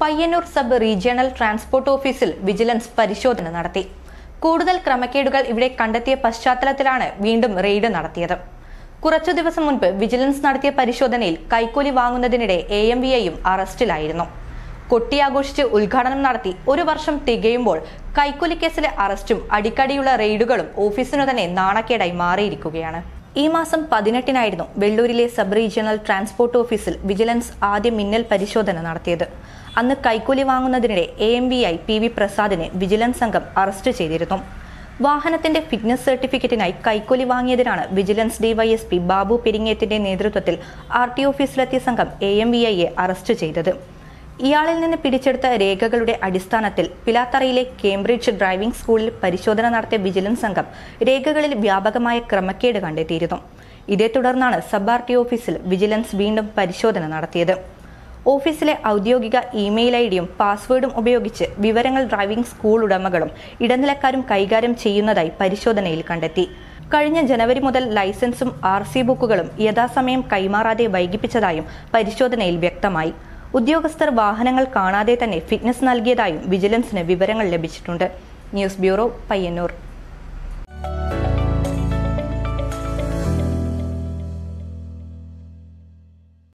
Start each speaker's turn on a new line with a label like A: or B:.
A: Payyanur sub regional transport ഓഫീസിൽ vigilance പരിശോധന നടത്തി കൂടുതൽ ക്രമക്കേടുകൾ ഇവിടെ കണ്ടെത്തിയ പശ്ചാത്തലത്തിലാണ് വീണ്ടും റെയ്ഡ് നടത്തിയത് കുറച്ചു ദിവസം മുൻപ് വിജിലൻസ് നടത്തിയ പരിശോധനയിൽ കൈക്കൂലി വാങ്ങുന്നതിനിടെ എ എം വി ഐയും അറസ്റ്റിലായിരുന്നു കൊട്ടിയാഘോഷിച്ച് ഉദ്ഘാടനം നടത്തി ഒരു വർഷം തികയുമ്പോൾ കൈക്കൂലി കേസിലെ അറസ്റ്റും അടിക്കടിയുള്ള റെയ്ഡുകളും ഓഫീസിനു തന്നെ നാണക്കേടായി മാറിയിരിക്കുകയാണ് ഈ മാസം പതിനെട്ടിനായിരുന്നു വെള്ളൂരിലെ സബ് റീജിയണൽ ട്രാൻസ്പോർട്ട് ഓഫീസിൽ വിജിലൻസ് ആദ്യ മിന്നൽ പരിശോധന നടത്തിയത് അന്ന് കൈക്കൂലി വാങ്ങുന്നതിനിടെ A M B I P V പ്രസാദിനെ വിജിലൻസ് സംഘം അറസ്റ്റ് ചെയ്തിരുന്നു വാഹനത്തിന്റെ ഫിറ്റ്നസ് സർട്ടിഫിക്കറ്റിനായി കൈക്കൂലി വാങ്ങിയതിനാണ് വിജിലൻസ് ഡിവൈഎസ്പി ബാബു പെരിങ്ങേത്തിന്റെ നേതൃത്വത്തിൽ ആർ ടി ഓഫീസിലെത്തിയ സംഘം എ എം ബി ഐയെ അറസ്റ്റ് ചെയ്തത് ഇയാളിൽ നിന്ന് പിടിച്ചെടുത്ത രേഖകളുടെ അടിസ്ഥാനത്തിൽ പിലാത്തറയിലെ കേംബ്രിഡ്ജ് ഡ്രൈവിംഗ് സ്കൂളിൽ പരിശോധന നടത്തിയ വിജിലൻസ് സംഘം രേഖകളിൽ വ്യാപകമായ ക്രമക്കേട് കണ്ടെത്തിയിരുന്നു ഇതേ തുടർന്നാണ് സബ് ആർ ടി ഓഫീസിൽ വിജിലൻസ് വീണ്ടും പരിശോധന നടത്തിയത് ഓഫീസിലെ ഔദ്യോഗിക ഇമെയിൽ ഐ ഡിയും പാസ്വേഡും ഉപയോഗിച്ച് വിവരങ്ങൾ ഡ്രൈവിംഗ് സ്കൂൾ ഉടമകളും ഇടനിലക്കാരും കൈകാര്യം ചെയ്യുന്നതായി പരിശോധനയിൽ കണ്ടെത്തി കഴിഞ്ഞ ജനുവരി മുതൽ ലൈസൻസും ആർ സി ബുക്കുകളും യഥാസമയം കൈമാറാതെ വൈകിപ്പിച്ചതായും പരിശോധനയിൽ വ്യക്തമായി ഉദ്യോഗസ്ഥർ വാഹനങ്ങൾ കാണാതെ തന്നെ ഫിറ്റ്നസ് നൽകിയതായും വിജിലൻസിന് വിവരങ്ങൾ ലഭിച്ചിട്ടുണ്ട് ന്യൂസ് ബ്യൂറോ പയ്യന്നൂർ